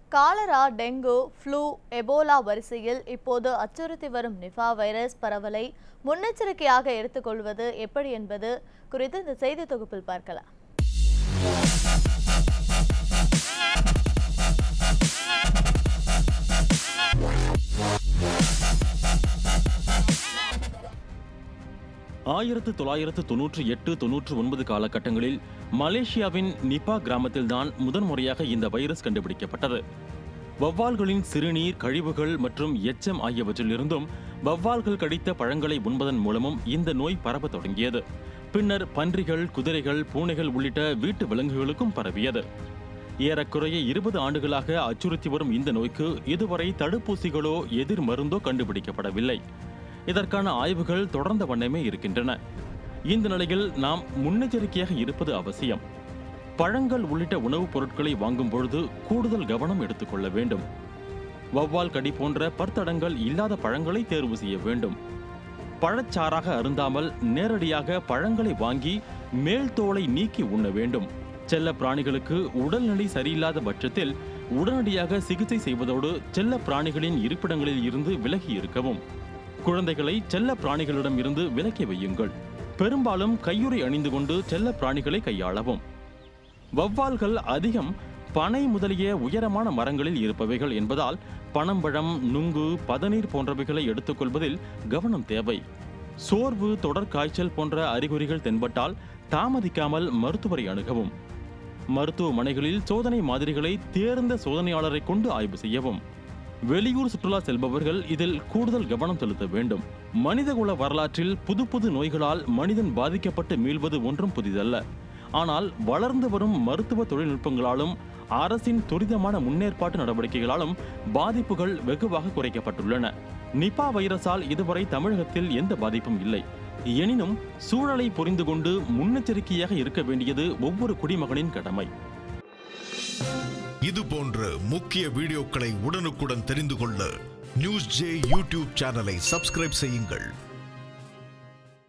cholera dengue flu Ebola வரிசையில் இப்போது அச்சுறுத்தி வரும் நிஃபா வைரஸ் பரவலை முன்னெச்சரிக்கையாக எடுத்துக்கொள்வது எப்படி என்பது குறித்து இந்த செய்தி தொகுப்பில் பார்க்கலாம் ஆயிரத்து தொள்ளாயிரத்து தொன்னூற்றி எட்டு தொன்னூற்று ஒன்பது காலகட்டங்களில் மலேசியாவின் நிபா கிராமத்தில்தான் முதன்முறையாக இந்த வைரஸ் கண்டுபிடிக்கப்பட்டது வவ்வால்களின் சிறுநீர் கழிவுகள் மற்றும் எச்சம் ஆகியவற்றிலிருந்தும் வவ்வால்கள் கடித்த பழங்களை உண்பதன் மூலமும் இந்த நோய் பரவத் தொடங்கியது பின்னர் பன்றிகள் குதிரைகள் பூனைகள் உள்ளிட்ட வீட்டு விலங்குகளுக்கும் பரவியது ஏறக்குறைய இருபது ஆண்டுகளாக அச்சுறுத்தி வரும் இந்த நோய்க்கு இதுவரை தடுப்பூசிகளோ எதிர் மருந்தோ கண்டுபிடிக்கப்படவில்லை இதற்கான ஆய்வுகள் தொடர்ந்த வண்ணமே இருக்கின்றன இந்த நிலையில் நாம் முன்னெச்சரிக்கையாக இருப்பது அவசியம் பழங்கள் உள்ளிட்ட உணவுப் பொருட்களை வாங்கும் பொழுது கூடுதல் கவனம் எடுத்துக்கொள்ள வேண்டும் வவ்வால் கடி போன்ற பற்தடங்கள் இல்லாத பழங்களை தேர்வு செய்ய வேண்டும் பழச்சாறாக அருந்தாமல் நேரடியாக பழங்களை வாங்கி மேல் தோலை நீக்கி உண்ண வேண்டும் செல்ல பிராணிகளுக்கு உடல்நிலை சரியில்லாத பட்சத்தில் உடனடியாக சிகிச்சை செய்வதோடு செல்ல பிராணிகளின் இருப்பிடங்களில் இருந்து விலகி இருக்கவும் குழந்தைகளை செல்ல பிராணிகளிடம் இருந்து விலக்கி வையுங்கள் பெரும்பாலும் கையுறை அணிந்து கொண்டு செல்ல பிராணிகளை கையாளவும் வவ்வால்கள் அதிகம் பனை முதலிய உயரமான மரங்களில் இருப்பவைகள் என்பதால் பனம்பழம் நுங்கு பதநீர் போன்றவைகளை எடுத்துக்கொள்வதில் கவனம் தேவை சோர்வு தொடர் காய்ச்சல் போன்ற அறிகுறிகள் தென்பட்டால் தாமதிக்காமல் மருத்துவரை அணுகவும் மருத்துவமனைகளில் சோதனை மாதிரிகளை தேர்ந்த சோதனையாளரை கொண்டு ஆய்வு செய்யவும் வெளியூர் சுற்றுலா செல்பவர்கள் இதில் கூடுதல் கவனம் செலுத்த வேண்டும் மனிதகுல வரலாற்றில் புது புது நோய்களால் மனிதன் பாதிக்கப்பட்டு மீள்வது ஒன்றும் புதிதல்ல ஆனால் வளர்ந்து வரும் மருத்துவ தொழில்நுட்பங்களாலும் அரசின் துரிதமான முன்னேற்பாட்டு நடவடிக்கைகளாலும் பாதிப்புகள் வெகுவாக குறைக்கப்பட்டுள்ளன நிபா வைரஸால் இதுவரை தமிழகத்தில் எந்த பாதிப்பும் இல்லை எனினும் சூழலை புரிந்து கொண்டு முன்னெச்சரிக்கையாக இருக்க வேண்டியது ஒவ்வொரு குடிமகனின் கடமை இது போன்ற முக்கிய வீடியோக்களை உடனுக்குடன் தெரிந்து கொள்ள நியூஸ் ஜே யூடியூப் சேனலை சப்ஸ்கிரைப் செய்யுங்கள்